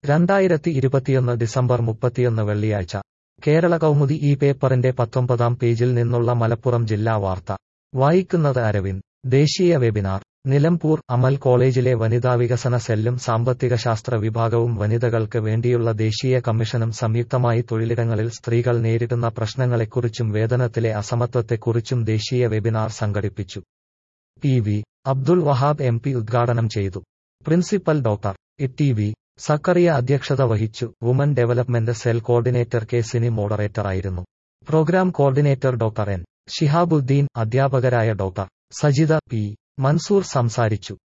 രണ്ടായിരത്തി ഇരുപത്തിയൊന്ന് ഡിസംബർ മുപ്പത്തിയൊന്ന് വെള്ളിയാഴ്ച കേരള കൗമുദി ഈ പേപ്പറിന്റെ പത്തൊമ്പതാം പേജിൽ നിന്നുള്ള മലപ്പുറം ജില്ലാ വാർത്ത വായിക്കുന്നത് അരവിന്ദ് ദേശീയ വെബിനാർ നിലമ്പൂർ അമൽ കോളേജിലെ വനിതാ വികസന സെല്ലും സാമ്പത്തിക ശാസ്ത്ര വിഭാഗവും വനിതകൾക്ക് വേണ്ടിയുള്ള ദേശീയ കമ്മീഷനും സംയുക്തമായി തൊഴിലിടങ്ങളിൽ സ്ത്രീകൾ നേരിടുന്ന പ്രശ്നങ്ങളെക്കുറിച്ചും വേതനത്തിലെ അസമത്വത്തെക്കുറിച്ചും ദേശീയ വെബിനാർ സംഘടിപ്പിച്ചു P V Abdul Wahab M P ഉദ്ഘാടനം ചെയ്തു principal doctor E T V Zakariya അധ്യക്ഷത വഹിച്ചു woman development cell coordinator K Sini മോഡറേറ്ററായിരുന്നു programme coordinator doctor N Shihabuddin അധ്യാപകരായ ഡോക്ടർ സജിത പി മൻസൂർ സംസാരിച്ചു